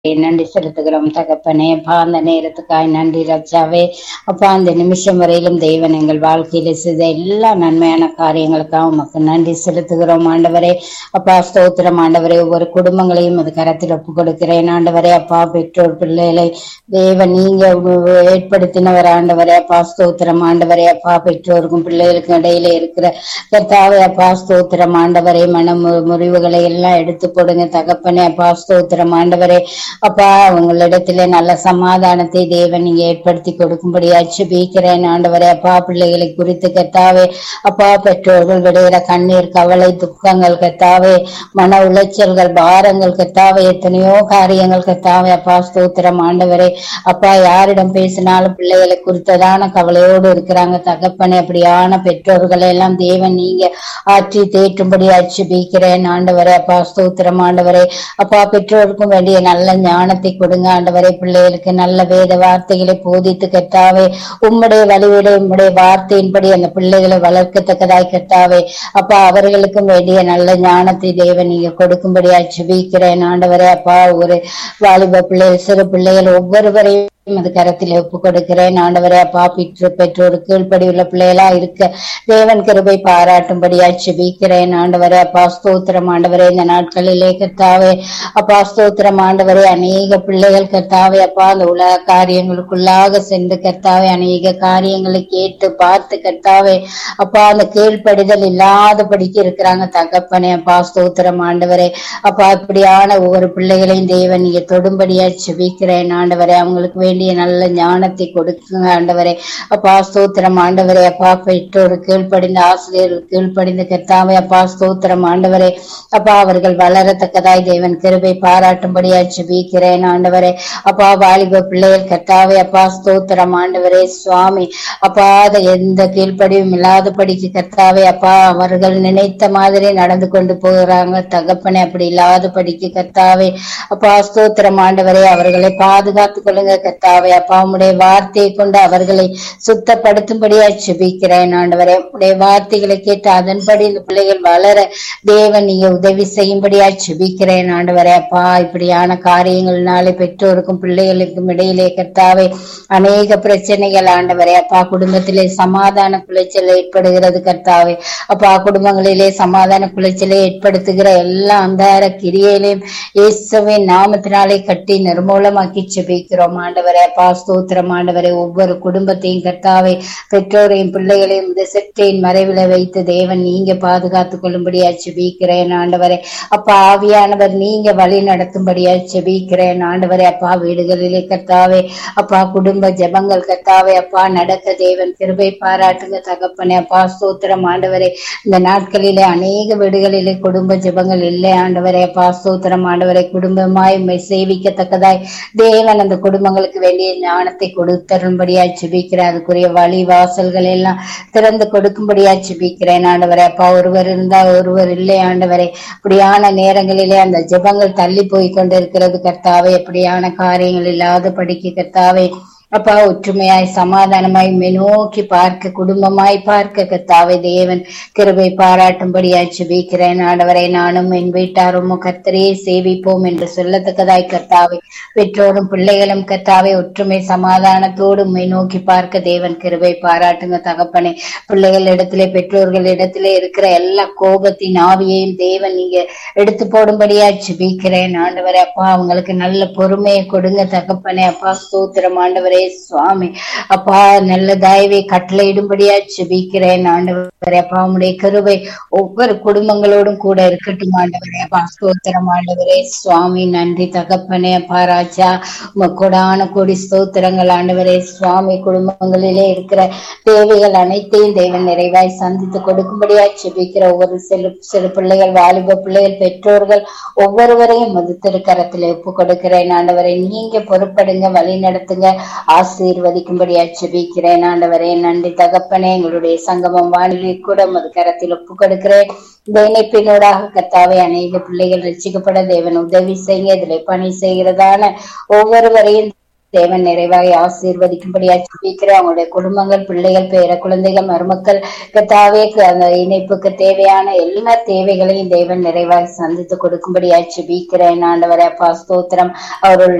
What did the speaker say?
நன்றி செலுத்துகிறோம் தகப்பனே அப்பா அந்த நேரத்துக்காய் நன்றி ரச்சாவே அப்பா அந்த நிமிஷம் வரையிலும் தெய்வன் எங்கள் வாழ்க்கையில செய்த எல்லா நன்மையான காரியங்களுக்காக உமக்கு நன்றி செலுத்துகிறோம் ஆண்டவரே அப்பா ஸ்தோத்திரம் ஆண்டவரே ஒவ்வொரு குடும்பங்களையும் அது கரத்தில் ஒப்பு கொடுக்கிறேன் ஆண்டவரே அப்பா பெற்றோர் பிள்ளைகளை தேவன் நீங்க ஏற்படுத்தினவர் ஆண்டவரே அப்பா ஸ்தோத்திரம் ஆண்டவரே அப்பா பெற்றோருக்கும் பிள்ளைகளுக்கும் இடையில இருக்கிற கர்த்தாவே அப்பா ஸ்தோத்திரம் ஆண்டவரே மன மு- முறிவுகளை எல்லாம் எடுத்து போடுங்க தகப்பனே அப்பா ஸ்தோத்திரம் ஆண்டவரே அப்பா உங்களிடத்திலே நல்ல சமாதானத்தை தேவன் நீங்க ஏற்படுத்தி கொடுக்கும்படியா ஜெபிக்கிறேன் ஆண்டவரே அப்பா பிள்ளைகளை குறித்து கத்தாவே அப்பா பெற்றோர்கள் விடுகிற கண்ணீர் கவலை துக்கங்கள் கத்தாவே மன உளைச்சல்கள் பாரங்கள் கத்தாவே எத்தனையோ காரியங்கள் கத்தாவே அப்பா ஸ்தோத்திரம் ஆண்டவரே அப்பா யாரிடம் பேசினாலும் பிள்ளைகளை குறித்ததான கவலையோடு இருக்கிறாங்க தகப்பனே அப்படியான பெற்றோர்களை எல்லாம் தேவன் நீங்க ஆற்றி தேற்றும்படி அச்சுபிக்கிறேன் ஆண்டவரே அப்பா ஸ்தோத்திரம் ஆண்டவரே அப்பா பெற்றோருக்கும் வேண்டிய நல்ல ஞானத்தை கொடுங்க ஆண்டவரே பிள்ளைகளுக்கு நல்ல வேத வார்த்தைகளை போதித்து கத்தாவே உம்முடைய வழிவிட உம்முடைய வார்த்தையின்படி அந்த பிள்ளைகளை வளர்க்கத்தக்கதாய் கத்தாவே அப்பா அவர்களுக்கும் வேண்டிய நல்ல ஞானத்தை தேவன் நீங்க கொடுக்கும்படி அச்சுபிக்கிறேன் ஆண்டவரே அப்பா ஒரு வாலிப பிள்ளைகள் சிறு பிள்ளைகள் ஒவ்வொருவரையும் அது கரத்தில் ஒப்பு கொடுக்கிறேன் ஆண்டவரே அப்பா பெற்று பெற்றோர் கீழ்ப்படி உள்ள பிள்ளைகளா இருக்க தேவன் கிருபை பாராட்டும்படியா செபிக்கிறேன் ஆண்டவரே அப்பா ஸ்தோத்திரம் ஆண்டவரே இந்த நாட்களிலே கர்த்தாவே அப்பா ஸ்தோத்திரம் ஆண்டவரே அநேக பிள்ளைகள் கர்த்தாவே அப்பா அந்த உலக காரியங்களுக்குள்ளாக சென்று கர்த்தாவே அநேக காரியங்களை கேட்டு பார்த்து கர்த்தாவே அப்பா அந்த கீழ்ப்படிதல் இல்லாதபடிக்கு இருக்கிறாங்க தகப்பனே அப்பா ஸ்தோத்திரம் ஆண்டவரே அப்பா இப்படியான ஒவ்வொரு பிள்ளைகளையும் தேவன் நீங்க தொடும்படியா செபிக்கிறேன் ஆண்டவரே அவங்களுக்கு வேண்டிய நல்ல ஞானத்தை கொடுக்குங்க ஆண்டவரே அப்பா ஸ்தோத்திரம் ஆண்டவரே அப்பா பெற்றோர் கீழ்ப்படிந்த ஆசிரியர்கள் கீழ்ப்படிந்த கர்த்தாவே அப்பா ஸ்தோத்திரம் ஆண்டவரே அப்பா அவர்கள் வளரத்தக்கதாய் தேவன் கிருபை பாராட்டும்படியா செபிக்கிறேன் ஆண்டவரே அப்பா வாலிப பிள்ளைகள் கர்த்தாவே அப்பா ஸ்தோத்திரம் ஆண்டவரே சுவாமி அப்பா அதை எந்த கீழ்ப்படியும் இல்லாதபடிக்கு கர்த்தாவே அப்பா அவர்கள் நினைத்த மாதிரி நடந்து கொண்டு போகிறாங்க தகப்பனே அப்படி இல்லாதபடிக்கு கர்த்தாவே அப்பா ஸ்தோத்திரம் ஆண்டவரே அவர்களை பாதுகாத்துக் கொள்ளுங்க கர்த்தாவே அப்பா உம்முடைய வார்த்தையை கொண்டு அவர்களை சுத்தப்படுத்தும்படியா செபிக்கிறேன் ஆண்டவரே உடைய வார்த்தைகளை கேட்டு அதன்படி இந்த பிள்ளைகள் வளர தேவன் நீங்க உதவி செய்யும்படியா செபிக்கிறேன் ஆண்டவரே அப்பா இப்படியான காரியங்கள்னாலே பெற்றோருக்கும் பிள்ளைகளுக்கும் இடையிலே கர்த்தாவே அநேக பிரச்சனைகள் ஆண்டவரே அப்பா குடும்பத்திலே சமாதான குலைச்சல் ஏற்படுகிறது கர்த்தாவே அப்பா குடும்பங்களிலே சமாதான குலைச்சலை ஏற்படுத்துகிற எல்லா அந்தார கிரியையிலையும் இயேசுவின் நாமத்தினாலே கட்டி நிர்மூலமாக்கி செபிக்கிறோம் ஆண்டவரே அப்பா ஸ்தோத்திரம் ஆண்டவரே ஒவ்வொரு குடும்பத்தையும் கர்த்தாவே பெற்றோரையும் பிள்ளைகளையும் இந்த செற்றின் மறைவில வைத்து தேவன் நீங்க பாதுகாத்துக் கொள்ளும்படியா செபிக்கிறேன் ஆண்டவரே அப்பா ஆவியானவர் நீங்க வழி நடத்தும்படியா செபிக்கிறேன் ஆண்டவரே அப்பா வீடுகளிலே கர்த்தாவே அப்பா குடும்ப ஜெபங்கள் கர்த்தாவே அப்பா நடக்க தேவன் கிருபை பாராட்டுங்க தகப்பனே அப்பா ஸ்தோத்திரம் ஆண்டவரே இந்த நாட்களிலே அநேக வீடுகளிலே குடும்ப ஜெபங்கள் இல்லை ஆண்டவரே அப்பா ஸ்தோத்திரம் ஆண்டவரே குடும்பமாய் உம்மை சேவிக்கத்தக்கதாய் தேவன் அந்த குடும்பங்களுக்கு வேண்டிய ஞானத்தை கொடுத்தரும்படியா செபிக்கிறேன் அதுக்குரிய வழி வாசல்கள் எல்லாம் திறந்து கொடுக்கும்படியா செபிக்கிறேன் ஆண்டவரே அப்பா ஒருவர் இருந்தா ஒருவர் இல்லை ஆண்டவரே இப்படியான நேரங்களிலே அந்த ஜெபங்கள் தள்ளி போய் கொண்டிருக்கிறது கர்த்தாவே இப்படியான காரியங்கள் இல்லாத படிக்க கர்த்தாவே அப்பா ஒற்றுமையாய் சமாதானமாய் உம்மை நோக்கி பார்க்க குடும்பமாய் பார்க்க கர்த்தாவே தேவன் கிருபை பாராட்டும்படியாய் ஜெபிக்கிறேன் ஆண்டவரை நானும் என் வீட்டாரும் கர்த்தரையே சேவிப்போம் என்று சொல்லத்தக்கதாய் கர்த்தாவே பெற்றோரும் பிள்ளைகளும் கர்த்தாவே ஒற்றுமை சமாதானத்தோடு உம்மை நோக்கி பார்க்க தேவன் கிருபை பாராட்டுங்க தகப்பனே பிள்ளைகள் இடத்திலே பெற்றோர்கள் இடத்திலே இருக்கிற எல்லா கோபத்தின் ஆவியையும் தேவன் நீங்க எடுத்து போடும்படியா ஜெபிக்கிறேன் ஆண்டவரே அப்பா அவங்களுக்கு நல்ல பொறுமையை கொடுங்க தகப்பனே அப்பா ஸ்தோத்திரம் ஆண்டவரே சுவாமி அப்பா நல்ல தயவை கட்டளையிடும்படியா ஜெபிக்கிறேன் ஆண்டவரே அப்பா உம்முடைய கிருபை ஒவ்வொரு குடும்பங்களோடும் கூட இருக்கட்டும் ஆண்டவரே அப்பா ஸ்தோத்திரம் ஆண்டவரே சுவாமி நன்றி தகப்பனே அப்பா ராஜா உமக்கூடான கோடி ஸ்தோத்திரங்கள் ஆண்டவரே சுவாமி குடும்பங்களிலே இருக்கிற தேவைகள் அனைத்தையும் தேவன் நிறைவாய் சந்தித்து கொடுக்கும்படியா செபிக்கிற ஒவ்வொரு சிறு சிறு பிள்ளைகள் வாலிப பிள்ளைகள் பெற்றோர்கள் ஒவ்வொருவரையும் மது திருக்கரத்தில் ஒப்பு கொடுக்கிறேன் ஆண்டவரை நீங்க பொறுப்படுங்க வழி நடத்துங்க ஆசீர்வதிக்கும்படியா செபிக்கிறேன் ஆண்டவரே நன்றி தகப்பனே எங்களுடைய சங்கமம் வானிலை கூட மது கரத்தில் ஒப்பு கொடுக்கிறேன் இந்த இணைப்பினூடாக கத்தாவே அநேக பிள்ளைகள் ரசிக்கப்பட தேவன் உதவி செய்ய இதில் பணி செய்கிறதான ஒவ்வொருவரையும் தேவன் நிறைவாய் ஆசீர்வதிக்கும்படியா ஜெபிக்கிறேன் அவங்களுடைய குடும்பங்கள் பிள்ளைகள் பேர குழந்தைகள் மருமக்கள் கத்தாவே அந்த இணைப்புக்கு தேவையான எல்லா தேவைகளையும் தேவன் நிறைவாய் சந்தித்து கொடுக்கும்படியா ஜெபிக்கிறேன் ஆண்டவரே அப்பா ஸ்தோத்திரம் அவர்கள்